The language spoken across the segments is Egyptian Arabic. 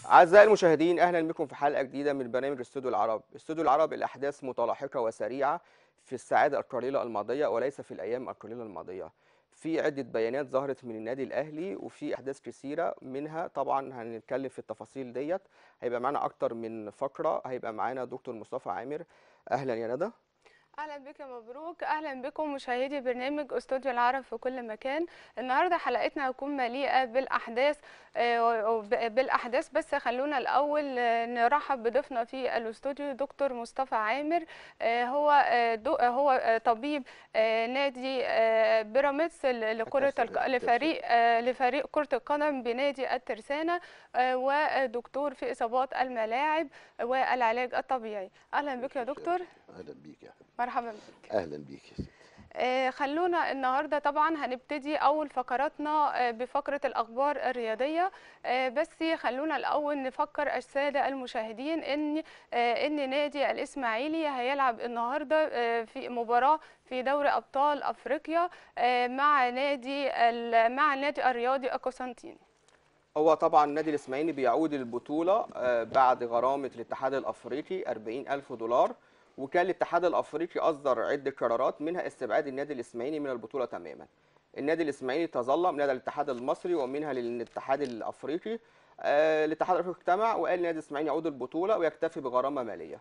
أعزائي المشاهدين أهلا بكم في حلقة جديدة من برنامج استوديو العرب استوديو العرب الأحداث متلاحقة وسريعة في الساعات القليلة الماضية وليس في الأيام القليلة الماضية في عدة بيانات ظهرت من النادي الأهلي وفي أحداث كثيرة منها طبعا هنتكلم في التفاصيل ديت هيبقى معانا أكتر من فقرة هيبقى معانا دكتور مصطفى عامر أهلا يا ندى اهلا بك يا مبروك اهلا بكم مشاهدي برنامج استوديو العرب في كل مكان النهارده حلقتنا هتكون مليئه بالاحداث آه، وب- بالاحداث بس خلونا الاول آه، نرحب بضيفنا في الاستوديو دكتور مصطفى عامر آه، هو آه، دو- آه، هو آه، طبيب آه، نادي آه، بيراميدز ل- لكره الق- الترسانة. لفريق آه، لفريق كره القدم بنادي الترسانه آه، ودكتور في اصابات الملاعب والعلاج الطبيعي اهلا بك يا دكتور اهلا بيك يا حبيبي مرحبا بك اهلا بيك يا ستي آه، خلونا النهارده طبعا هنبتدي اول فقراتنا آه، بفقره الاخبار الرياضيه آه، بس خلونا الاول نفكر الساده المشاهدين ان آه، ان نادي الاسماعيلي هيلعب النهارده آه، في مباراه في دوري ابطال افريقيا آه، مع نادي ال- مع النادي الرياضي القسنطيني هو طبعا النادي الإسماعيلي بيعود البطولة آه، بعد غرامة الاتحاد الأفريقي 40 ألف دولار وكان الاتحاد الأفريقي أصدر عدة قرارات منها استبعاد النادي الإسماعيلي من البطولة تماما النادي الإسماعيلي تظلم لدى الاتحاد المصري ومنها للاتحاد الأفريقي آه، الاتحاد الأفريقي اجتمع وقال النادي الإسماعيلي يعود البطولة ويكتفي بغرامة مالية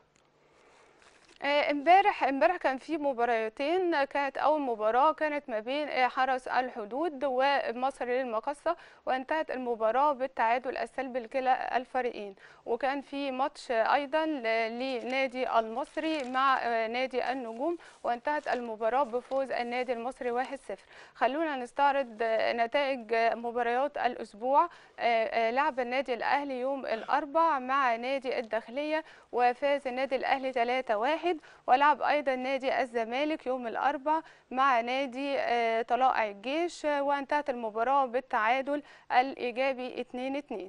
آه، امبارح امبارح كان في مباراتين كانت اول مباراه كانت ما بين آه، حرس الحدود ومصر للمقصه وانتهت المباراه بالتعادل السلبي لكلا الفريقين وكان في ماتش آه، ايضا ل- لنادي المصري مع آه، نادي النجوم وانتهت المباراه بفوز النادي المصري 1-0 خلونا نستعرض آه، نتائج آه، مباريات الاسبوع آه، آه، لعب النادي الاهلي يوم الاربع مع نادي الداخليه وفاز النادي الاهلي 3-1 ولعب ايضا نادي الزمالك يوم الاربع مع نادي آه، طلائع الجيش آه، وانتهت المباراه بالتعادل الايجابي 2-2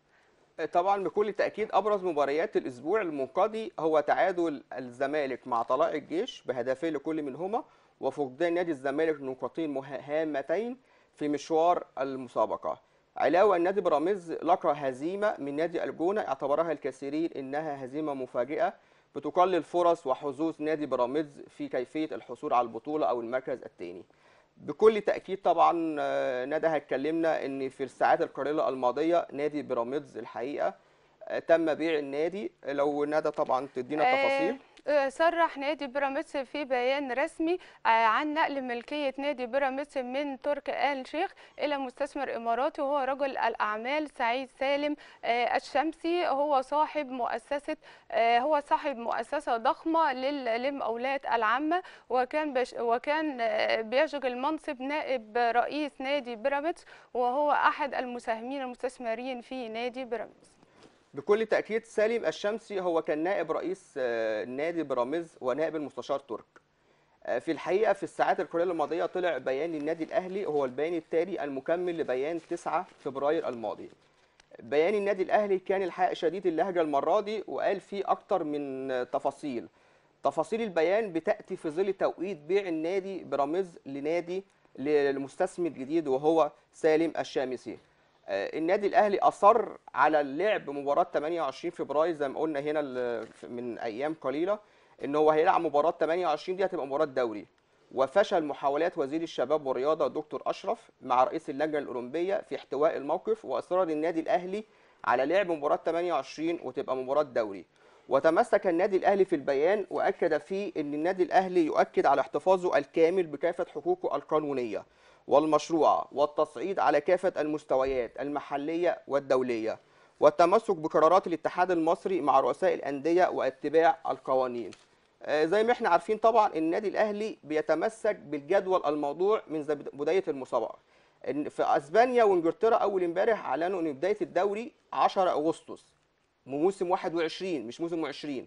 طبعا بكل تأكيد أبرز مباريات الأسبوع المنقضي هو تعادل الزمالك مع طلائع الجيش بهدفين لكل منهما وفقدان نادي الزمالك نقاطين مه- هامتين في مشوار المسابقة علاوة النادي بيراميدز لقى هزيمة من نادي الجونة اعتبرها الكثيرين إنها هزيمة مفاجئة بتقلل فرص وحظوظ نادي بيراميدز في كيفية الحصول على البطولة أو المركز الثاني بكل تأكيد طبعا آه، ندى هتكلمنا ان في الساعات القليلة الماضية نادي بيراميدز الحقيقة آه، تم بيع النادي لو ندى طبعا تدينا تفاصيل آه، صرح نادي بيراميدز في بيان رسمي آه، عن نقل ملكية نادي بيراميدز من ترك آل شيخ إلى مستثمر إماراتي وهو رجل الأعمال سعيد سالم آه، الشمسي هو صاحب مؤسسة آه، هو صاحب مؤسسة ضخمة لل- للمقاولات العامة وكان بش وكان آه، بيشغل منصب نائب رئيس نادي بيراميدز وهو أحد المساهمين المستثمرين في نادي بيراميدز بكل تأكيد سالم الشمسي هو كان نائب رئيس آه، نادي بيراميدز ونائب المستشار ترك آه، في الحقيقة في الساعات القليلة الماضية طلع بيان للنادي الأهلي هو البيان التالي المكمل لبيان 9 فبراير الماضي بيان النادي الأهلي كان الحقيقة شديد اللهجة المرة دي وقال فيه أكتر من آه، تفاصيل تفاصيل البيان بتأتي في ظل توقيت بيع النادي بيراميدز لنادي لمستثمر جديد وهو سالم الشامسي آه، النادي الاهلي اصر على اللعب مباراه 28 فبراير زي ما قلنا هنا ال- من ايام قليله ان هو هيلعب مباراه 28 دي هتبقى مباراه دوري وفشل محاولات وزير الشباب والرياضه دكتور اشرف مع رئيس اللجنه الاولمبيه في احتواء الموقف واصرار النادي الاهلي على لعب مباراه 28 وتبقى مباراه دوري وتمسك النادي الاهلي في البيان واكد فيه ان النادي الاهلي يؤكد على احتفاظه الكامل بكافه حقوقه القانونيه والمشروعه والتصعيد على كافه المستويات المحليه والدوليه والتمسك بقرارات الاتحاد المصري مع رؤساء الانديه واتباع القوانين آه، زي ما احنا عارفين طبعا النادي الاهلي بيتمسك بالجدول الموضوع من زب- بدايه المسابقه إن في اسبانيا وانجلترا اول امبارح اعلنوا ان بدايه الدوري 10 اغسطس موسم 21 مش موسم 20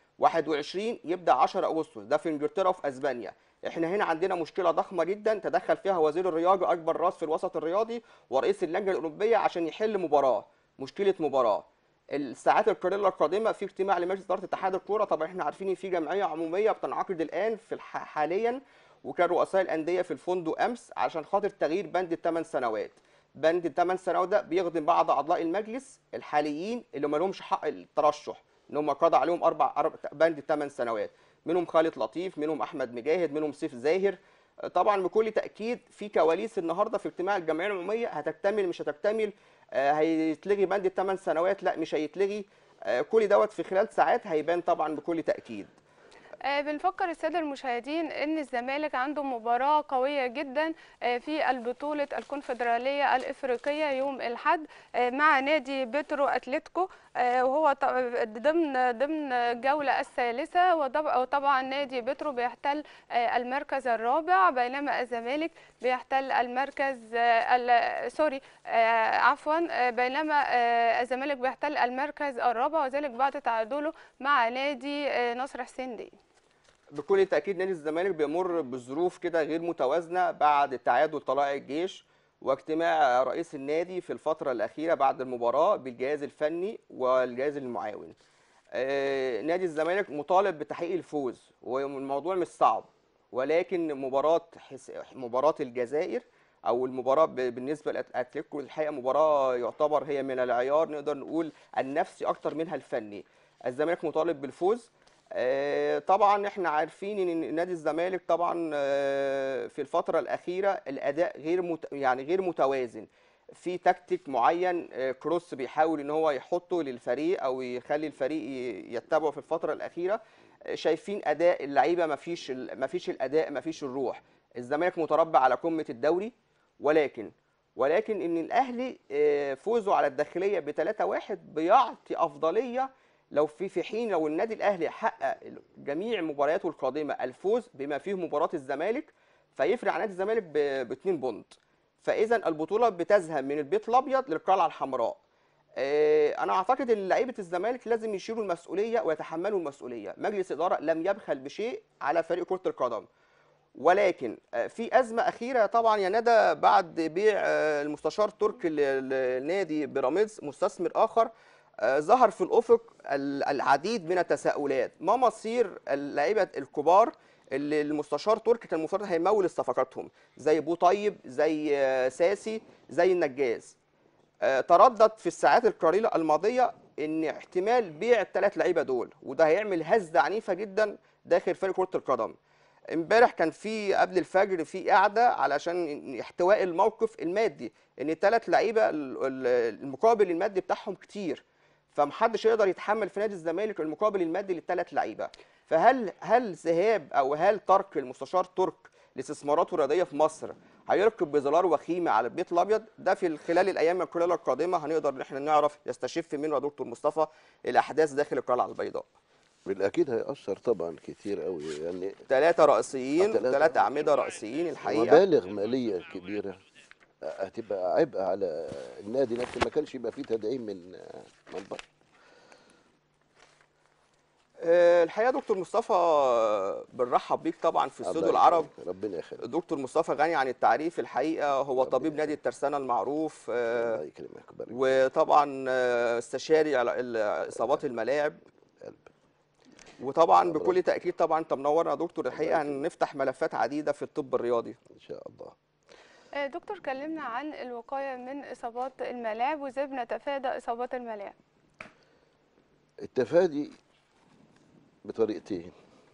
21 يبدا 10 اغسطس ده في انجلترا وفي اسبانيا احنا هنا عندنا مشكله ضخمه جدا تدخل فيها وزير الرياضه اكبر راس في الوسط الرياضي ورئيس اللجنه الاوروبيه عشان يحل مباراه مشكله مباراه الساعات القليله القادمه في اجتماع لمجلس اداره اتحاد الكوره طبعا احنا عارفين ان في جمعيه عموميه بتنعقد الان في الح... حاليا وكان رؤساء الانديه في الفندق امس عشان خاطر تغيير بند الثمان سنوات بند الثمان سنوات ده بيخدم بعض اعضاء المجلس الحاليين اللي ما لهمش حق الترشح ان هم قضى عليهم اربع أربع- بند الثمان سنوات منهم خالد لطيف منهم احمد مجاهد منهم سيف زاهر طبعا بكل تاكيد في كواليس النهارده في اجتماع الجمعيه العموميه هتكتمل مش هتكتمل آه، هيتلغي بند الثمان سنوات لا مش هيتلغي آه، كل دوت في خلال ساعات هيبان طبعا بكل تاكيد آه، بنفكر الساده المشاهدين ان الزمالك عنده مباراه قويه جدا آه، في البطوله الكونفدراليه الافريقيه يوم الاحد آه، مع نادي بترو اتلتيكو آه، وهو ط- ضمن ضمن الجوله الثالثه وطب- وطبعا نادي بترو بيحتل آه، المركز الرابع بينما الزمالك بيحتل المركز آه، ال- سوري آه، عفوا آه، بينما آه، الزمالك بيحتل المركز الرابع وذلك بعد تعادله مع نادي آه، نصر حسين دي بكل تأكيد نادي الزمالك بيمر بظروف كده غير متوازنة بعد تعادل طلائع الجيش واجتماع رئيس النادي في الفترة الأخيرة بعد المباراة بالجهاز الفني والجهاز المعاون. آه، نادي الزمالك مطالب بتحقيق الفوز والموضوع مش صعب ولكن مباراة حس... مباراة الجزائر أو المباراة ب- بالنسبة لأتلتيكو الحقيقة مباراة يعتبر هي من العيار نقدر نقول النفسي أكتر منها الفني. الزمالك مطالب بالفوز آه، طبعا احنا عارفين ان نادي الزمالك طبعا آه، في الفتره الاخيره الاداء غير مت... يعني غير متوازن في تكتيك معين آه، كروس بيحاول ان هو يحطه للفريق او يخلي الفريق ي- يتبعه في الفتره الاخيره آه، شايفين اداء اللعيبه مفيش ال- مفيش الاداء مفيش الروح الزمالك متربع على قمه الدوري ولكن ولكن ان الاهلي آه، فوزه على الداخليه ب 3-1 بيعطي افضليه لو في في حين لو النادي الاهلي حقق جميع مبارياته القادمه الفوز بما فيه مباراه الزمالك فيفرق عن نادي الزمالك ب 2 بونت فاذا البطوله بتذهب من البيت الابيض للقلعه الحمراء آه، انا اعتقد ان لعيبه الزمالك لازم يشيلوا المسؤوليه ويتحملوا المسؤوليه مجلس اداره لم يبخل بشيء على فريق كره القدم ولكن آه، في ازمه اخيره طبعا يا ندى بعد بيع آه، المستشار تركي ل- لنادي بيراميدز مستثمر اخر آه، ظهر في الافق ال- العديد من التساؤلات ما مصير اللعيبه الكبار اللي المستشار تركي كان المفروض هيمول صفقاتهم زي بو طيب زي آه، ساسي زي النجاز آه، تردد في الساعات القليله الماضيه ان احتمال بيع الثلاث لعيبه دول وده هيعمل هزه عنيفه جدا داخل فريق كره القدم امبارح كان في قبل الفجر في قعده علشان احتواء الموقف المادي ان الثلاث لعيبه ال- ال- المقابل المادي بتاعهم كتير فمحدش يقدر يتحمل في نادي الزمالك المقابل المادي للثلاث لعيبه فهل هل ذهاب او هل ترك المستشار ترك لاستثماراته الرياضيه في مصر هيركب بظلال وخيمه على البيت الابيض ده في خلال الايام القليله القادمه هنقدر ان احنا نعرف يستشف منه يا دكتور مصطفى الاحداث داخل القلعه البيضاء بالأكيد هيأثر طبعا كتير قوي يعني ثلاثه رئيسيين آه، تلاتة. ثلاثه اعمده رئيسيين الحقيقه مبالغ مالية كبيرة هتبقى عبء على النادي لكن ما كانش يبقى فيه تدعيم من من بره آه، الحقيقه دكتور مصطفى آه، بنرحب بيك طبعا في استوديو الله العرب يخليك، ربنا يخليك دكتور مصطفى غني عن التعريف الحقيقه هو ربنا طبيب نادي الترسانه المعروف آه، الله يكرمك ويبارك فيك. وطبعا آه، استشاري على ال- اصابات الملاعب قلب. وطبعا الله بكل يبارك. تاكيد طبعا انت منورنا يا دكتور الحقيقه يكرمك. هنفتح ملفات عديده في الطب الرياضي إن شاء الله آه، دكتور كلمنا عن الوقاية من إصابات الملاعب وإزاي بنتفادى إصابات الملاعب التفادي بطريقتين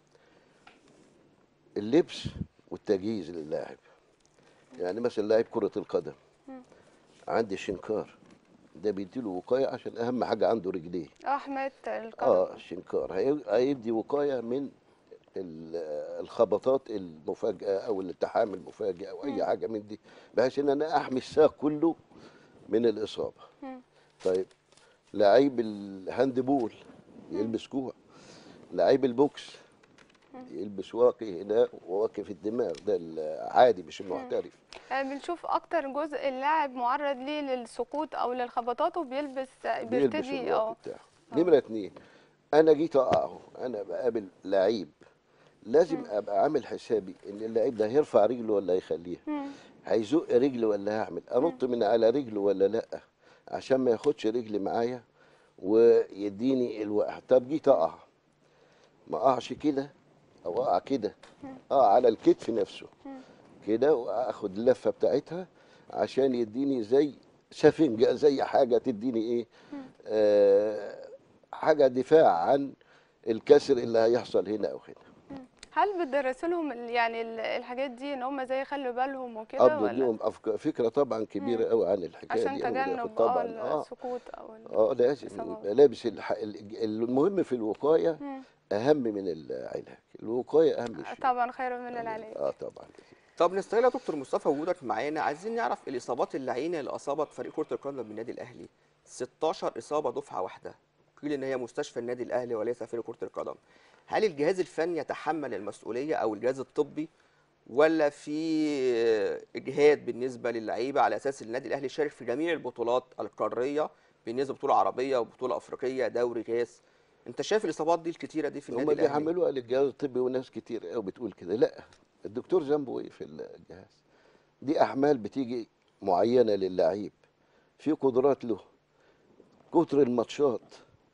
اللبس والتجهيز للاعب يعني مثلا لاعب كرة القدم عندي شنكار ده بيديله وقاية عشان أهم حاجة عنده رجليه اه حماية القدم اه الشنكار هي- هيدي وقاية من ال- الخبطات المفاجئة أو الالتحام المفاجئ أو أي حاجة من دي بحيث إن أنا أحمي الساق كله من الإصابة مم. طيب لعيب الهاندبول يلبس كوع لعيب البوكس يلبس واقي هنا وواقي في الدماغ ده العادي مش المحترف آه، بنشوف أكتر جزء اللاعب معرض ليه للسقوط أو للخبطات وبيلبس بيلبس بيرتدي الواقي اه بتاعه نمرة اتنين أنا جيت أقعه أنا بقابل لعيب لازم أبقى عامل حسابي إن اللعيب ده هيرفع رجله ولا هيخليها مم. هيزق رجله ولا هعمل انط من على رجله ولا لا عشان ما ياخدش رجلي معايا ويديني الوقع طب جيت اقع ما اقعش كده او اقع كده اقع على الكتف نفسه كده واخد اللفه بتاعتها عشان يديني زي سفنجة زي حاجة تديني ايه آه حاجة دفاع عن الكسر اللي هيحصل هنا او هنا هل بتدرسوا لهم ال- يعني ال- الحاجات دي ان هم زي يخلوا بالهم وكده ابدو ولا لهم أفك... فكرة طبعا كبيرة قوي عن الحكاية عشان دي أو تجنب الإخوة طبعا اه اه السقوط او ال- اه لازم الإصابات. يبقى لابس الح... ال- المهم في الوقاية مم. اهم من العلاج الوقاية اهم شيء طبعا خير من العلاج اه طبعا طب نستغل يا دكتور مصطفى وجودك معانا عايزين نعرف الاصابات اللعينه اللي اصابت فريق كره القدم بالنادي الاهلي 16 اصابه دفعه واحده قيل ان هي مستشفى النادي الاهلي وليس فريق كره القدم هل الجهاز الفني يتحمل المسؤوليه او الجهاز الطبي ولا في اجهاد بالنسبه للعيبه على اساس النادي الاهلي شارك في جميع البطولات القاريه بالنسبه بطوله عربيه وبطوله افريقيه دوري كاس انت شايف الاصابات دي الكتيره دي في النادي هم الاهلي بيحملوها للجهاز الطبي وناس كتير قوي بتقول كده لا الدكتور ذنبه ايه في الجهاز دي احمال بتيجي معينه للعيب في قدرات له كتر الماتشات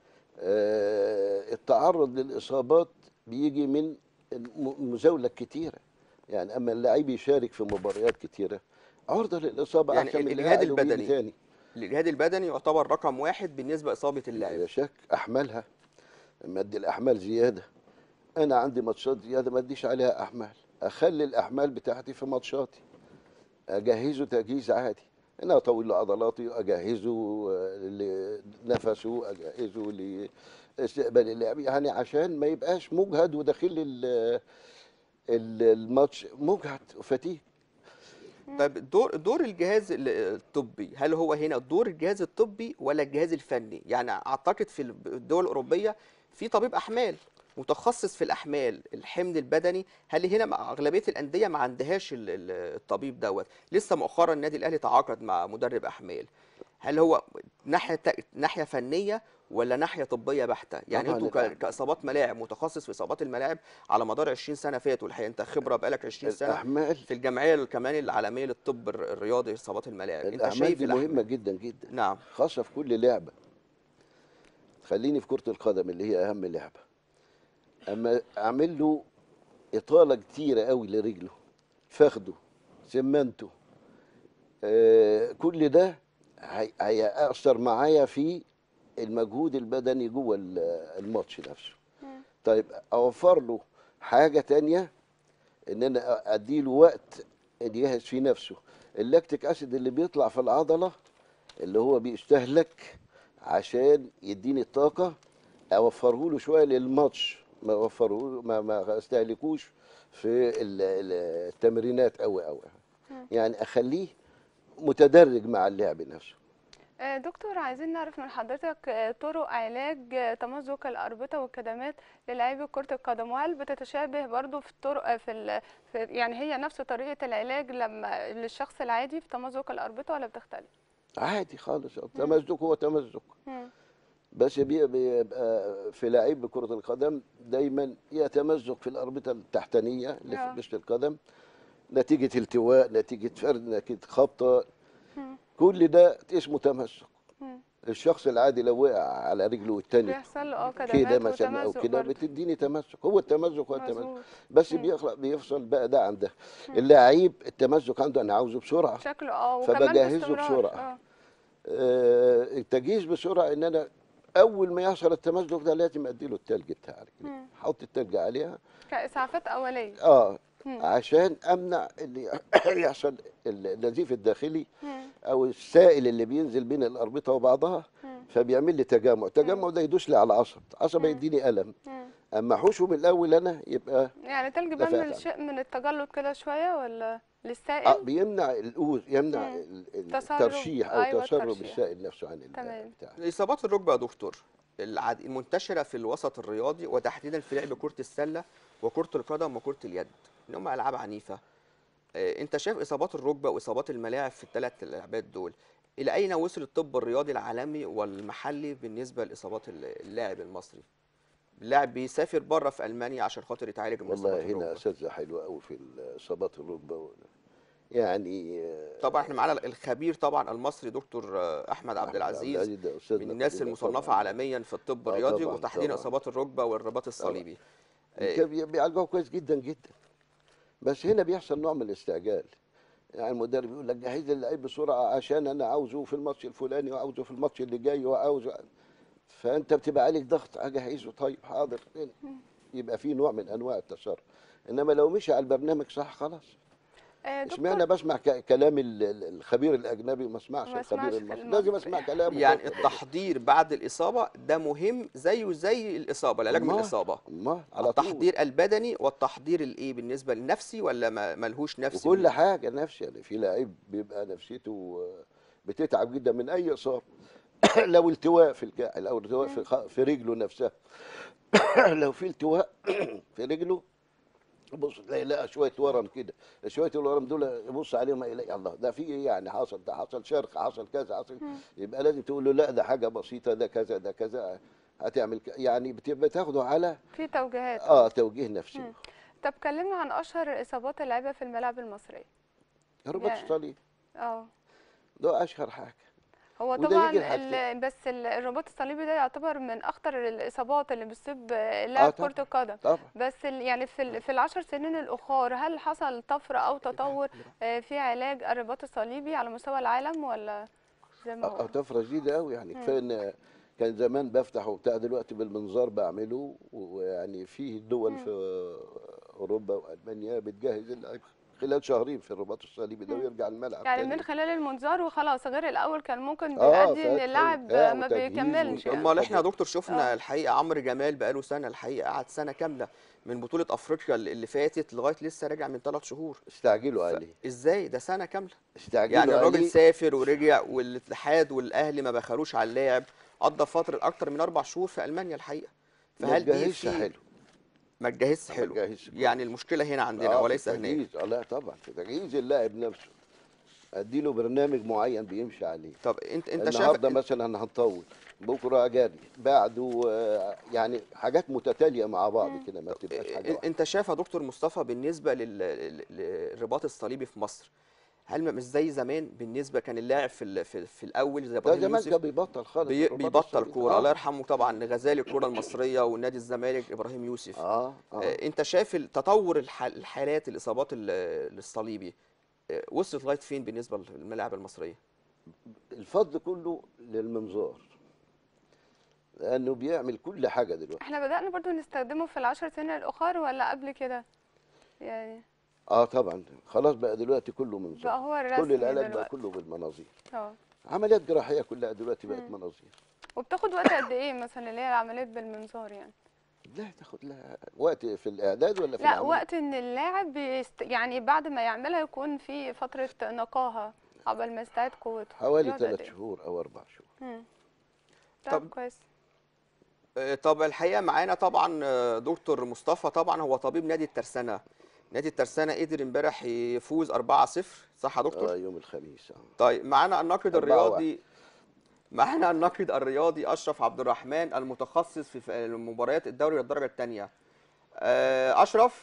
آه التعرض للاصابات بيجي من الم- المزاوله الكتيره يعني اما اللعيب يشارك في مباريات كتيره عرضه للاصابه يعني احسن من اللي الإجهاد قاعد وبيجي البدني. تاني الاجهاد البدني يعتبر رقم واحد بالنسبه لاصابه اللاعب لا شك احملها لما ادي الاحمال زياده انا عندي ماتشات زياده ما اديش عليها احمال اخلي الاحمال بتاعتي في ماتشاتي اجهزه تجهيز عادي انا اطول له عضلاتي اجهزه آه، لنفسه اجهزه لاستقبال اللعب يعني عشان ما يبقاش مجهد وداخل ال- ال- الماتش مجهد وفتيق طيب دور دور الجهاز ال- الطبي هل هو هنا دور الجهاز الطبي ولا الجهاز الفني يعني اعتقد في الدول الاوروبيه في طبيب احمال متخصص في الاحمال الحمل البدني هل هنا مع اغلبيه الانديه ما عندهاش ال- ال- الطبيب دوت لسه مؤخرا النادي الاهلي تعاقد مع مدرب احمال هل هو ناحيه ناحيه فنيه ولا ناحيه طبيه بحته يعني طبعاً انتوا ك- الأح- كاصابات ملاعب متخصص في اصابات الملاعب على مدار 20 سنه فاتوا الحقيقه انت خبره بقالك 20 سنه الاحمال في الجمعيه كمان العالميه للطب الر- الرياضي اصابات الملاعب انت الاعمال شايف دي الأحمال. مهمه جدا جدا نعم خاصة في كل لعبة خليني في كرة القدم اللي هي أهم لعبة أما أعمل له إطالة كتيرة قوي لرجله فخده سمنته آه كل ده هي- هيأثر معايا في المجهود البدني جوه ال- الماتش نفسه طيب أوفر له حاجة تانية إن أنا أديله وقت يجهز فيه نفسه اللاكتيك أسيد اللي بيطلع في العضلة اللي هو بيستهلك عشان يديني الطاقة اوفره له شوية للماتش ما اوفره ما ما استهلكوش في ال- ال- التمرينات قوي قوي يعني اخليه متدرج مع اللعب نفسه آه، دكتور عايزين نعرف من حضرتك آه، طرق علاج آه، تمزق الأربطة والكدمات للاعبي كرة القدم وهل بتتشابه برضو في الطرق آه، في, ال... في يعني هي نفس طريقة العلاج لما للشخص العادي في تمزق الأربطة ولا بتختلف؟ عادي خالص التمزق هو تمزق مم. بس بي- بيبقى في لعيب كرة القدم دايما يا تمزق في الأربطة التحتانية اللي آه. في مشط القدم نتيجة التواء نتيجة فرد نتيجة خبطة مم. كل ده اسمه تمزق مم. الشخص العادي لو وقع على رجله التاني بيحصل له اه كده كدمات مثلا او وتمزق كده برضو. بتديني تمزق هو التمزق هو التمزق مظبوط بس مم. بيخلق بيفصل بقى ده عن ده اللعيب التمزق عنده انا عاوزه بسرعه شكله اه وكمان فبجهزه باستمرار بسرعة. اه آه، التجهيز بسرعه ان انا اول ما يحصل التمزق ده لازم اديله التلج بتاع رجليه مم. احط التلج عليها كإسعافات أولية اه مم. عشان امنع اللي يحصل النزيف الداخلي مم. او السائل اللي بينزل بين الاربطه وبعضها مم. فبيعمل لي تجمع التجمع ده يدوس لي على العصب عصب مم. يديني الم مم. اما احوشه من الاول انا يبقى يعني تلج ده بيعمل فعلا. شيء من التجلط كده شوية ولا آه للسائل؟ بيمنع الاوز يمنع مم. ال- ال- تسرب. الترشيح او أيوة، تسرب الترشيح. السائل نفسه عن ال- تمام. بتاع اصابات الركبه يا دكتور العد... المنتشره في الوسط الرياضي وتحديدا في لعب كره السله وكره القدم وكره اليد ان هم العاب عنيفه آه، انت شايف اصابات الركبه واصابات الملاعب في الثلاث لعبات دول الى اين وصل الطب الرياضي العالمي والمحلي بالنسبه لاصابات ال- اللاعب المصري اللاعب بيسافر بره في المانيا عشان خاطر يتعالج من والله اصابات هنا الركبه اساتذه حلوه قوي في اصابات الركبه و- يعني آه، طبعا احنا معانا الخبير طبعا المصري دكتور آه، احمد عبد العزيز ده أستاذنا من الناس كلنا المصنفه طبعاً. عالميا في الطب آه، الرياضي طبعاً، وتحديدا طبعاً. اصابات الركبه والرباط الصليبي آه، كان بي- بيعالجوها كويس جدا جدا بس هنا بيحصل نوع من الاستعجال يعني المدرب يقول لك جهز لي اللعيب بسرعه عشان انا عاوزه في الماتش الفلاني وعاوزه في الماتش اللي جاي وعاوزه فانت بتبقى عليك ضغط اجهزه طيب حاضر يبقى في نوع من انواع التسرع انما لو مشي على البرنامج صح خلاص آه، دكتور اشمعنى بسمع ك- كلام ال- ال- الخبير الاجنبي وما اسمعش وما الخبير اسمعش المصري المصري. لازم اسمع كلامه يعني برضه. التحضير بعد الإصابة ده مهم زيه زي الإصابة العلاج من أمال- الإصابة أمال على طول التحضير البدني والتحضير الايه بالنسبه للنفسي ولا ما ملهوش نفسي وكل حاجه نفسي يعني في لعيب بيبقى نفسيته آه، بتتعب جدا من اي اصابه لو التواء في الكاحل او التواء في خ- في رجله نفسها لو في التواء في رجله بص تلاقي لقى شويه ورم كده شويه الورم دول يبص عليهم يلاقي الله ده في ايه يعني حصل ده حصل شرخ حصل كذا حصل يبقى لازم تقول له لا ده حاجه بسيطه ده كذا ده كذا هتعمل ك- يعني بتبقى تاخده على في توجيهات اه توجيه نفسي مم. طب كلمنا عن اشهر اصابات اللعيبه في الملاعب المصريه رباط يعني- الصليب اه ده اشهر حاجه هو وده طبعا يجي لحد ال- بس ال- الرباط الصليبي ده يعتبر من اخطر الاصابات اللي بتصيب لاعب طبعا. كره القدم طبعا بس ال- يعني في ال- في العشر سنين الاخر هل حصل طفره او تطور آه، في علاج الرباط الصليبي على مستوى العالم ولا زي ما اه هو طفره جديده قوي يعني كفايه ان كان زمان بفتح وبتاع دلوقتي بالمنظار بعمله ويعني فيه دول في اوروبا والمانيا بتجهز اللعيب خلال شهرين في الرباط الصليبي ده ويرجع الملعب يعني تاني. من خلال المنظار وخلاص غير الاول كان ممكن آه، بيؤدي ان فتح اللاعب وبتاع ما وتجهيز بيكملش ومش يعني. امال احنا يا دكتور شفنا آه. الحقيقه عمرو جمال بقاله سنه الحقيقه قعد سنه كامله من بطوله افريقيا اللي اللي فاتت لغايه لسه راجع من ثلاث شهور استعجلوا عليه ازاي ده سنه كامله استعجلوا يعني الراجل عليه سافر ورجع والاتحاد والاهلي ما بخلوش على اللاعب قضى فتره اكتر من اربع شهور في المانيا الحقيقه ما فهل دي تجهزش في حلو ما تجهزش ما حلو تجهزش يعني المشكله هنا عندنا آه، وليس في هناك التجهيز. آه لا طبعا في تجهيز اللاعب نفسه اديله برنامج معين بيمشي عليه طب انت انت شايف النهارده مثلا هنطول بكره جري بعده آه، يعني حاجات متتاليه مع بعض كده ما بتبقاش حاجه إن- واحده انت شايف يا دكتور مصطفى بالنسبه لل- لل- للرباط الصليبي في مصر هل ما- مش زي زمان بالنسبه كان اللاعب في ال- في, في الاول زي ده ابراهيم زمان يوسف كان بيبطل خالص بي الرباط بيبطل الصليبي. كوره آه. الله يرحمه طبعا غزال الكوره المصريه ونادي الزمالك ابراهيم يوسف اه اه آه، انت شايف تطور الحالات الاصابات ال- للصليبي آه، وصلت لغايه فين بالنسبه للملاعب المصريه الفضل كله للمنظار لانه بيعمل كل حاجه دلوقتي احنا بدأنا برضو نستخدمه في العشر سنين الأخر ولا قبل كده يعني اه طبعا خلاص بقى دلوقتي كله منظار بقى هو الرسمي كل العلاج بقى دلوقتي كله بالمناظير اه عمليات جراحيه كلها دلوقتي بقت مناظير وبتاخد وقت قد ايه مثلا اللي هي العمليات بالمنظار يعني لا تاخد لها وقت في الاعداد ولا في لا العمل؟ وقت ان اللاعب بيست... يعني بعد ما يعملها يكون في فترة نقاهة قبل ما يستعيد قوته حوالي بيقعد قد ثلاث إيه؟ شهور او اربع شهور مم. طب- طب كويس آه، طب الحقيقه معانا طبعا آه، دكتور مصطفى طبعا هو طبيب نادي الترسانه نادي الترسانه قدر امبارح يفوز 4-0 صح يا دكتور اه يوم الخميس اه طيب معانا الناقد أربعة الرياضي معانا الناقد الرياضي اشرف عبد الرحمن المتخصص في في مباريات الدوري الدرجه الثانيه اشرف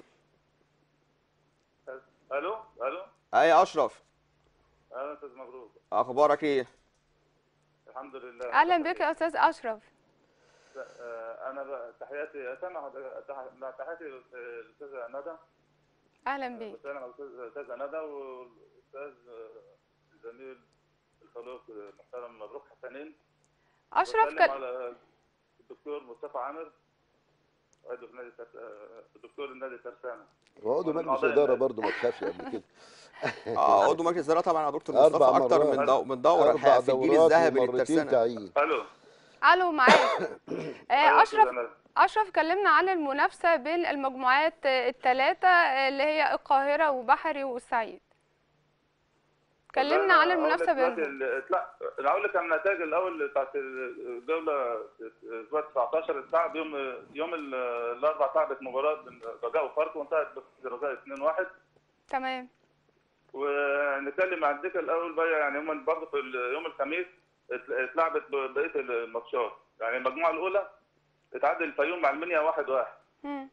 الو الو اي يا اشرف اهلا استاذ مبروك اخبارك ايه الحمد لله اهلا بك يا استاذ اشرف آه، انا ب- تحياتي اسامع تح- لا، تحياتي للاستاذه ندى اهلا بيك بسلم على الأستاذ- الاستاذه ندى والاستاذ آه، الزميل الخلوق المحترم مبروك حسنين اشرف بسلم كل... على الدكتور مصطفى عامر عضو في نادي الترس- آه، الدكتور النادي الترسانه وعضو ومن مجلس أعضاء اداره النادي. برضه ما تخافش قبل كده اه عضو مجلس الاداره طبعا يا دكتور أربع مصطفى اكتر من مرات. دو من دوره اربع الحقيقه في الجيل دورات الذهبي ومرتين للترسانه تعيين الو الو معاك آه، أيوة يا اشرف أستاذة ندى. اشرف كلمنا عن المنافسه بين المجموعات الثلاثه اللي هي القاهره وبحري والصعيد كلمنا والله عن أنا المنافسه أقول لك بينهم دلوقتي ال- لا انا اقول لك عن النتائج الاول بتاعت الجوله اسبوع 19 الساعه يوم يوم ال- الاربعاء لعبت مباراه بين رجاء وفاركو وانتهت برجاء 2-1 تمام ونتكلم عن الدكه الاول بقى يعني هم برضه في ال- يوم الخميس ات- اتلعبت بقيه الماتشات يعني المجموعه الاولى اتعادل الفيوم مع المنيا 1-1 مم.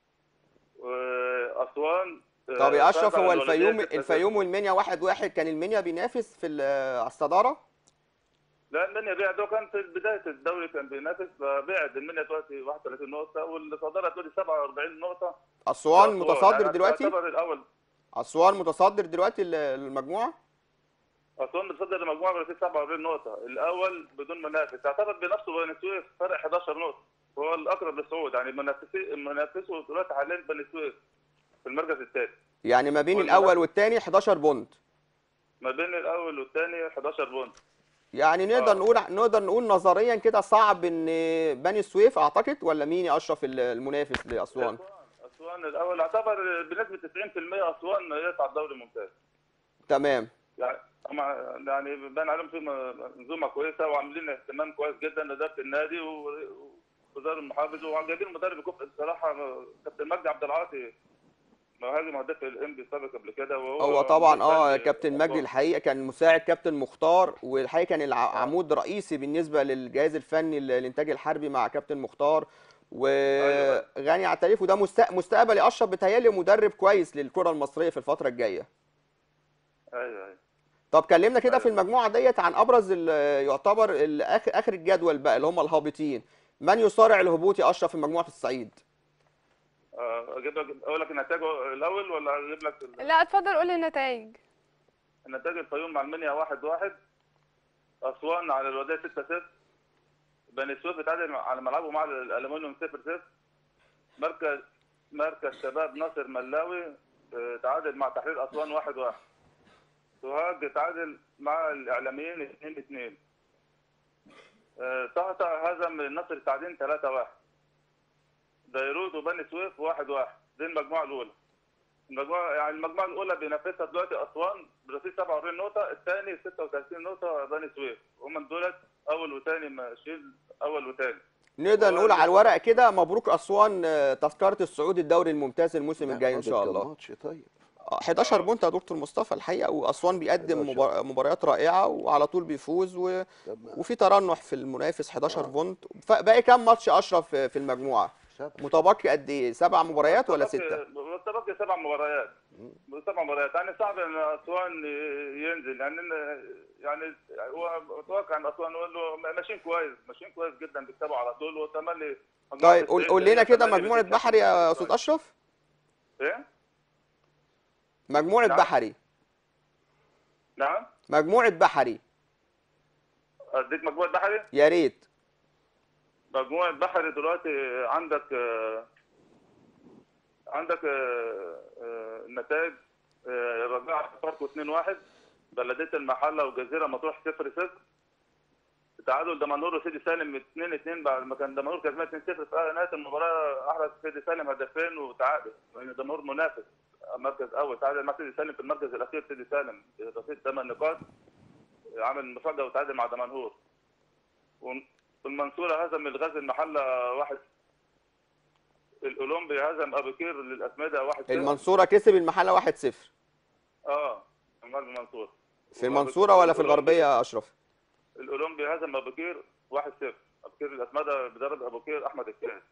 واسوان طب يا اشرف فاز على هو الفيوم الوليدية الفيوم والمنيا واحد واحد كان المنيا بينافس في ال- على الصداره لا المنيا بعد كان في بدايه الدوري كان بينافس فبعد المنيا دلوقتي 31 نقطه والصداره دلوقتي 47 نقطه اسوان يعني متصدر دلوقتي يعتبر الاول اسوان متصدر دلوقتي ال- المجموعه اسوان بتصدر المجموعه برصيد 47 نقطه الاول بدون منافس تعتبر بنفسه بني سويف فرق 11 نقطه هو الاقرب للصعود يعني منافسي منافسه دلوقتي حاليا بني سويف في المركز الثالث يعني ما بين ولا- الاول والثاني 11 بونت ما بين الاول والثاني 11 بونت يعني نقدر آه. نقول نقدر نقول نظريا كده صعب ان بني سويف اعتقد ولا مين يا اشرف ال- المنافس لاسوان اسوان الاول اعتبر بنسبه 90% اسوان يصعد دوري ممتاز تمام يعني هم- يعني بان عليهم في منظومه كويسه وعاملين اهتمام كويس جدا اداره النادي و- ووزاره المحافظ وجايبين مدرب كفء الصراحه كابتن مجدي عبد العاطي مهاجم هداف الانبي سابق قبل كده وهو هو طبعا اه مدير فني كابتن مجدي أسوان. الحقيقه كان مساعد كابتن مختار والحقيقه كان الع- عمود رئيسي بالنسبه للجهاز الفني للانتاج الحربي مع كابتن مختار وغني عن التعريف وده مست- مستقبل يا اشرف بيتهيألي مدرب كويس للكره المصريه في الفتره الجايه ايوه ايوه طب كلمنا كده في المجموعه ديت عن ابرز ال- يعتبر ال- اخر اخر الجدول بقى اللي هم الهابطين من يصارع الهبوط يا اشرف في مجموعه الصعيد آه، اجيب لك اقول لك النتائج الاول ولا اجيب لك ال- لا اتفضل قول لي النتائج النتائج الفيوم مع المنيا 1 1 اسوان على الوداع 6 0 بني سويف اتعادل على ملعبه مع الالومنيوم 0 0 مركز مركز شباب ناصر ملاوي آه، تعادل مع تحرير اسوان 1 1 سوهاج تعادل مع الاعلاميين 2 2 طهطا هزم النصر السعدين 3 1 ديروت وبني سويف 1 1 دي المجموعه الاولى المجموعه يعني المجموعه الاولى بينافسها دلوقتي اسوان برصيد 47 نقطه الثاني 36 نقطه بني سويف هم دولت اول وثاني ماشيين اول وثاني نقدر هو نقول ال- على الورق كده مبروك اسوان آه، تذكره الصعود الدوري الممتاز الموسم الجاي ان فاضل شاء كام الله ماتش طيب آه، 11 بونت يا دكتور مصطفى الحقيقه واسوان بيقدم 11. مبار- مباريات رائعه وعلى طول بيفوز و... طب وفي ترنح في المنافس 11 آه. بونت باقي كام ماتش يا اشرف في في المجموعه سبعة. متبقي قد ايه سبع مباريات ولا متبقي- سته متبقي سبع مباريات سبع مباريات يعني صعب ان اسوان ي- ينزل يعني إن- يعني هو متوقع ان اسوان يقول له ماشيين كويس ماشيين كويس جدا بيكسبوا على طول وتملي طيب قول قول لنا كده مجموعه بحري يا استاذ اشرف ايه؟ مجموعه نعم. بحري نعم مجموعه بحري اديك مجموعه بحري يا ريت مجموعة بحري دلوقتي عندك آه، عندك آه، آه، النتائج آه، الرجاء فاركو 2-1 بلدية المحلة وجزيرة مطروح 0-0 تعادل دمنهور وسيدي سالم 2-2 بعد ما كان دمنهور كسبان 2-0 في نهاية المباراة أحرز سيدي سالم هدفين وتعادل لأن دمنهور منافس مركز أول تعادل مع سيدي سالم في المركز الأخير سيدي سالم رصيد 8 نقاط عمل مفاجأة وتعادل مع دمنهور والمنصورة هزم الغاز المحلة واحد الأولمبي هزم أبو كير للأسمدة واحد صفر. المنصوره كسب المحله 1-0 اه عمال المنصورة في المنصوره ولا في الغربيه يا اشرف الأولمبي هزم أبو كير واحد صفر أبو كير الأسمدة بدرب أبو كير أحمد الكاس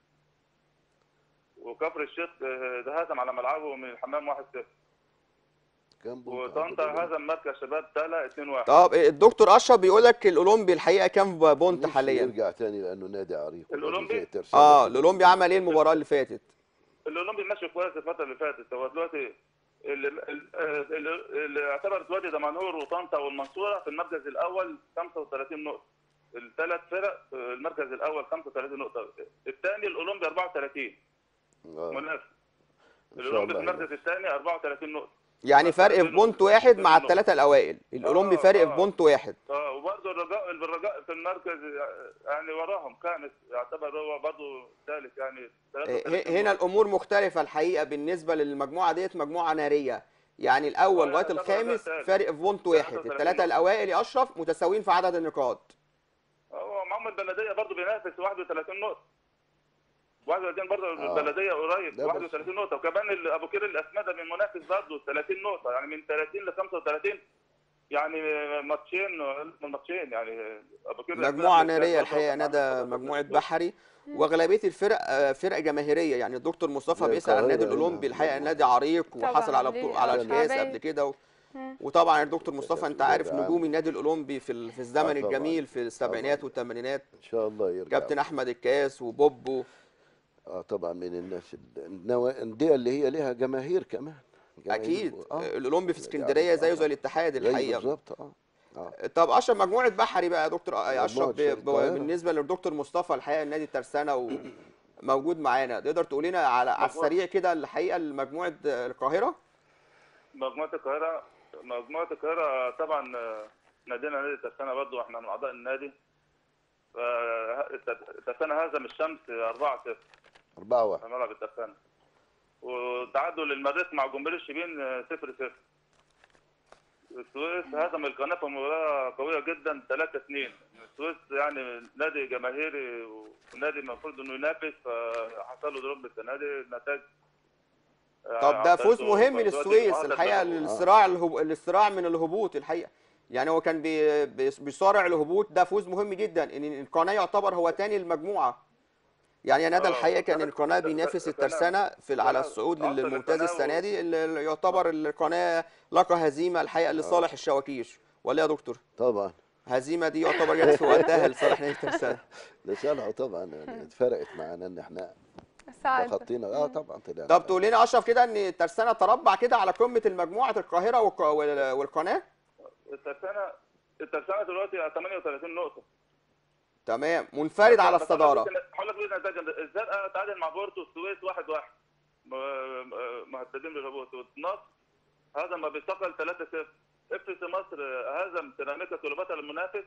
وكفر الشيخ آه، ده هزم على ملعبه من الحمام واحد صفر كام بونت وطنطا عندك؟ هزم مركز شباب تالا 2 1 طب الدكتور اشرف بيقول لك الاولمبي الحقيقه كام بونت نفسي حاليا يرجع تاني لانه نادي عريق الأولمبي؟ زي ترسانة اه كده. الاولمبي عمل ايه المباراه اللي فاتت الاولمبي ماشي كويس الفتره اللي فاتت هو دلوقتي اللي, اللي, اللي اعتبر دلوقتي دمنهور وطنطا والمنصوره في المركز الاول 35 نقطه الثلاث فرق آه، المركز الاول 35 نقطه الثاني الاولمبي 34 آه. منافس إن شاء الاولمبي في الله المركز الثاني 34 نقطه يعني فرق في بونت واحد مع الثلاثه الاوائل الاولمبي آه، فارق آه. في بونت واحد اه وبرضه الرجاء الرجاء في المركز يعني وراهم خامس يعتبر هو برضه ثالث يعني 33 ه- هنا الامور مختلفه الحقيقه بالنسبه للمجموعه ديت مجموعه ناريه يعني الاول آه، لغايه يعتبر الخامس ده الثالث. فارق في بونت واحد 33 الثلاثه نقطة. الاوائل يا اشرف متساويين في عدد النقاط هو معهم البلديه برضه بينافس 31 نقطه 31 برضه آه. البلديه قريب ده بس. 31 نقطه وكمان ال- ابو كير الاسمده من منافس برضه 30 نقطه يعني من 30 ل 35 يعني ماتشين ماتشين يعني ابو كير مجموعه الأسمدة ناريه برضه الحقيقه عنده نادى 35 مجموعه نقطة. بحري واغلبيه الفرق آه، فرق جماهيريه يعني الدكتور مصطفى زي بيسال عن النادي القاهرة هنا. الاولمبي الحقيقه نادي عريق طبعاً وحصل على ليه بطولة على الكاس شعبية. قبل كده و... مم. وطبعا الدكتور مصطفى انت كابتن عارف مدرب نجوم عام. النادي الاولمبي في ال- في الزمن آه طبعاً. الجميل في السبعينات والثمانينات ان شاء الله يرجع كابتن احمد الكاس وبوبو اه طبعا من الناس ال- النوا- الانديه اللي هي لها جماهير كمان جماهير اكيد و- آه. الاولمبي في يعني اسكندريه زيه آه. زي الاتحاد زي الحقيقه بالظبط اه اه طب اشرف مجموعه بحري بقى يا دكتور يا اشرف مجموعة ب- شركة ب- القاهرة. بالنسبه للدكتور مصطفى الحقيقه النادي الترسانه وموجود معانا تقدر تقول لنا على على مجموعة. السريع كده الحقيقه مجموعه القاهره مجموعة القاهرة مجموعة القاهرة طبعا آه، نادينا نادي الترسانة برضه واحنا من أعضاء النادي ف- الترسانة هزم الشمس 4-0 4 1 في ملعب الترسانة وتعادل المريخ مع جمهور الشبين 0-0 السويس هزم القناة في مباراة قوية جدا 3-2 السويس يعني نادي جماهيري ونادي المفروض انه ينافس فحصل له دروب السنة دي النتائج طب ده فوز عطلته مهم دلوقتي للسويس معدل الحقيقه تفوق. للصراع الهب... للصراع من الهبوط الحقيقه يعني هو كان بي... بي- بيصارع الهبوط ده فوز مهم جدا ان القناه يعتبر هو تاني المجموعه يعني يا ندى آه، الحقيقه كان القناة- القناه بينافس القناة- الترسانه في على القناة- الصعود عصر للممتاز القناة و- السنه دي اللي يعتبر القناه لقى هزيمه الحقيقه لصالح الشواكيش ولا يا دكتور طبعا هزيمه دي يعتبر جت في وقتها لصالح نادي الترسانه لصالحه طبعا يعني اتفرقت معانا ان احنا سعد تخطينا اه طبعا طلعنا طب تقول لنا اشرف كده ان الترسانه تربع كده على قمه المجموعه القاهره والق- وال- والقناه الترسانة الترسانة دلوقتي 38 نقطة تمام منفرد على بس الصداره هقول لك بيه نتائج الزرقاء تعادل مع بورتو السويس 1 1 مهددين بالهبوط والنصر هزم بثقل 3 0 اف سي مصر هزم سيراميكا كليوباترا المنافس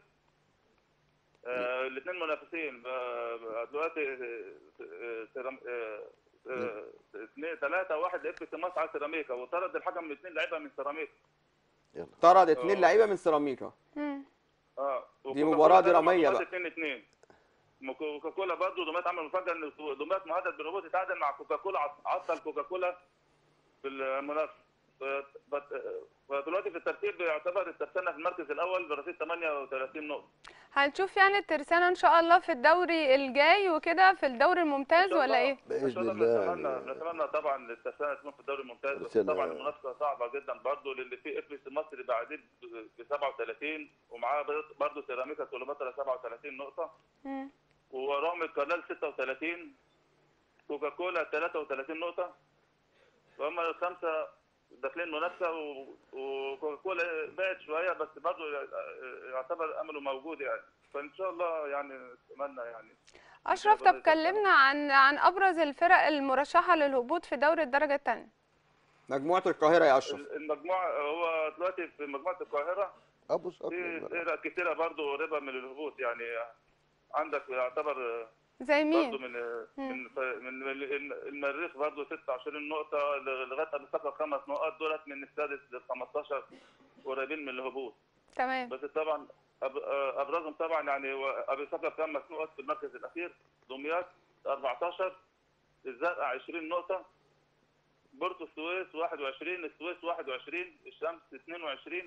الاثنين منافسين آه، دلوقتي آه، سيرام- آه، آه، اثنين ثلاثة واحد اف سي مصر على سيراميكا وطرد الحكم من اثنين لعيبة من سيراميكا يلا طرد اتنين آه. لعيبه من سيراميكا مم. اه دي مباراة درامية بقى. 2 2 كوكاكولا برضه دومات عمل مفاجاه ان دومات مهدد بالهبوط يتعادل مع كوكاكولا عط- عطل كوكاكولا في المنافسه ف- بت- فدلوقتي في الترتيب يعتبر الترسانة في المركز الاول برصيد 38 نقطه هنشوف يعني الترسانة ان شاء الله في الدوري الجاي وكده في الدوري الممتاز إن شاء ولا الله- ايه إن باذن شاء الله الله بنتمنى يعني بنتمنى طبعا الترسانة تكون في الدوري الممتاز بس رسالة- طبعا المنافسه صعبه جدا برضه لان في اف سي مصر بعدين ب 37 ومعاه برضه سيراميكا كليوباترا 37 نقطه مم. ووراهم الكنال 36 كوكاكولا 33 نقطة فهم الخمسة داخلين منافسة و- وكوكاكولا بعد شوية بس برضه يعتبر أمله موجود يعني فإن شاء الله يعني نتمنى يعني اشرف ربنا طب يسعدك. كلمنا عن عن ابرز الفرق المرشحة للهبوط في دوري الدرجة الثانية مجموعه القاهره يا اشرف المجموعة هو دلوقتي في مجموعة القاهرة ابو في صقر فرق كتيرة برضه قريبة من الهبوط يعني عندك يعتبر زي برضه مين من من من من المريخ برضه 26 نقطة لغاية أبي صقر خمس نقاط دولت من السادس لل 15 قريبين من الهبوط تمام بس طبعا أب- أبرزهم طبعا يعني هو أبي صقر خمس نقط في المركز الأخير دمياط 14 الزرقاء 20 نقطة بورتو السويس 21 السويس 21 الشمس 22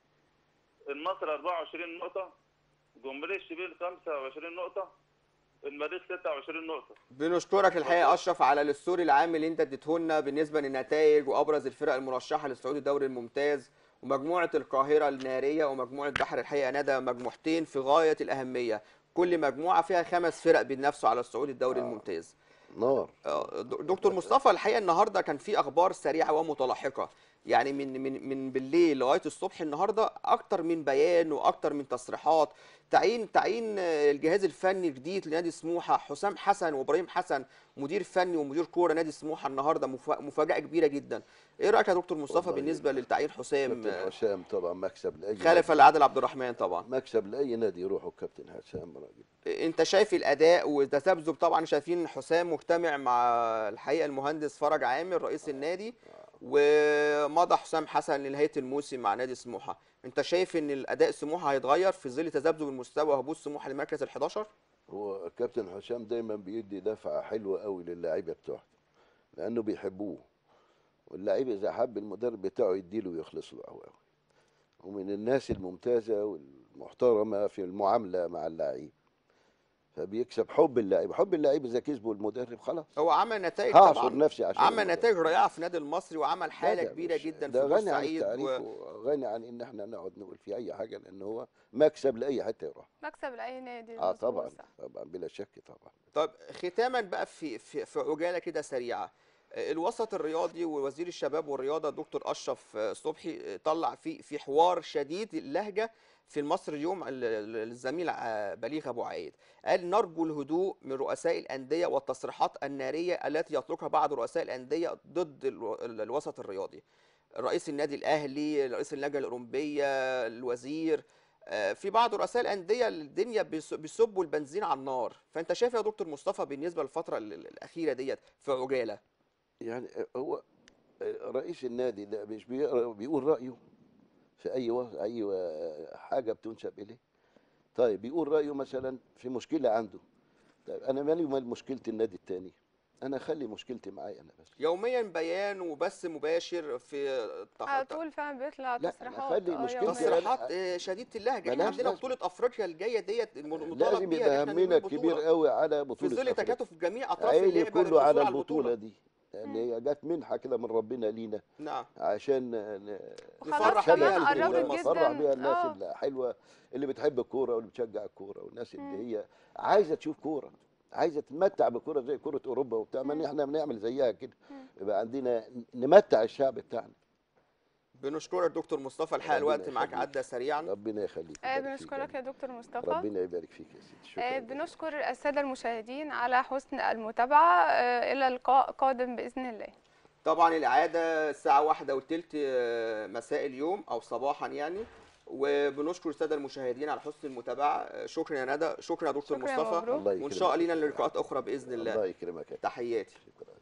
النصر 24 نقطة جمهورية الشبيل 25 نقطة المريخ 26 نقطة بنشكرك الحقيقه يا اشرف على الستوري العام اللي انت اديته لنا بالنسبه للنتائج وابرز الفرق المرشحه لصعود الدوري الممتاز ومجموعه القاهره الناريه ومجموعه بحر الحقيقه ندى مجموعتين في غايه الاهميه كل مجموعه فيها خمس فرق بينافسوا على الصعود الدوري الممتاز نار آه، د- دكتور مصطفى الحقيقه النهارده كان في اخبار سريعه ومتلاحقه يعني من من من بالليل لغايه الصبح النهارده اكتر من بيان واكتر من تصريحات تعيين تعيين آه، الجهاز الفني الجديد لنادي سموحه حسام حسن وابراهيم حسن مدير فني ومدير كوره نادي سموحه النهارده مفا- مفاجاه كبيره جدا ايه رايك يا دكتور مصطفى والله بالنسبه للتعيين حسام كابتن آه، حسام طبعا مكسب لاي خلف نادي. العادل عبد الرحمن طبعا مكسب لاي نادي يروحوا كابتن حسام راجل انت شايف الاداء وتذبذب طبعا شايفين حسام مجتمع مع الحقيقه المهندس فرج عامر رئيس النادي ومضى حسام حسن لنهايه الموسم مع نادي سموحه انت شايف ان الاداء سموحه هيتغير في ظل تذبذب المستوى وهبوط سموحه لمركز ال11 هو كابتن حسام دايما بيدي دفعه حلوه قوي للاعيبه بتوعته لانه بيحبوه واللعيب اذا حب المدرب بتاعه يديله ويخلص له قوي قوي ومن الناس الممتازه والمحترمه في المعامله مع اللعيب فبيكسب حب اللعيب حب اللعيب اذا كسبه المدرب خلاص هو عمل نتائج هعصر طبعا نفسي عشان عمل المدرب. نتائج رائعه في النادي المصري وعمل حاله لا، ده كبيره مش- جدا ده في غني عن بورسعيد التعريف و... وغني عن ان احنا نقعد نقول في اي حاجه لان هو مكسب لاي حته يروح مكسب لاي نادي اه مظبوط، طبعا صح. طبعا بلا شك طبعا طب ختاما بقى في في في عجاله كده سريعه الوسط الرياضي ووزير الشباب والرياضه دكتور اشرف صبحي طلع في في حوار شديد اللهجه في المصري اليوم ال- ال- الزميل ع- بليغ ابو عايد قال نرجو الهدوء من رؤساء الانديه والتصريحات الناريه التي يطلقها بعض رؤساء الانديه ضد الو- ال- الوسط الرياضي رئيس النادي الاهلي رئيس اللجنه الاولمبيه الوزير آه، في بعض رؤساء الانديه الدنيا بيس- بيصبوا البنزين على النار فانت شايف يا دكتور مصطفى بالنسبه للفتره ال- ال- الاخيره ديت في عجاله يعني هو رئيس النادي ده مش بيقرا بيقول رايه في اي و... اي و- حاجه بتنسب اليه طيب بيقول رايه مثلا في مشكله عنده طيب انا مالي ومال مشكله النادي التاني انا اخلي مشكلتي معايا انا بس يوميا بيان وبث مباشر في تح- على طول فعلا بيطلع لا، تصريحات خلي آه، مشكلتي يومياً. أنا- تصريحات آه، شديده اللهجه احنا ملهاش عندنا لازمة. بطوله افريقيا الجايه ديت الم- المطالب لازم بيها يبقى إن إحنا همنا نجيب بطولة. كبير قوي على في بطوله ظل أفريقيا. تكاتف جميع اطراف عيني اللعبه كله للحصول على على البطوله دي لان هي جت منحه كده من ربنا لينا نعم عشان ن- وخلاص نفرح كمان بيها الجمهور قربت المصري. نفرح جدا بيها الناس آه. الحلوه اللي بتحب الكوره واللي بتشجع الكوره والناس اللي هي عايزه تشوف كوره عايزه تتمتع بكوره زي كوره اوروبا وبتاع ما احنا بنعمل زيها كده يبقى عندنا نمتع الشعب بتاعنا بنشكرك دكتور مصطفى الحقيقه ربنا الوقت معاك يخليك. عدى سريعا ربنا يخليك آه، ويبارك فيك بنشكرك يا يا دكتور رب. مصطفى ربنا يبارك فيك يا سيدي شكرا آه، جزيلا. بنشكر السادة المشاهدين على حسن المتابعة آه، إلى اللقاء قادم بإذن الله طبعا العاده الساعه واحدة وتلت آه، مساء اليوم او صباحا يعني وبنشكر الساده المشاهدين على حسن المتابعه آه، شكرا يا ندى شكرا يا دكتور شكرا يا مصطفى مبروك. الله وان يكرمك شاء الله لنا لقاءات اخرى باذن الله الله يكرمك يا تحياتي شكرا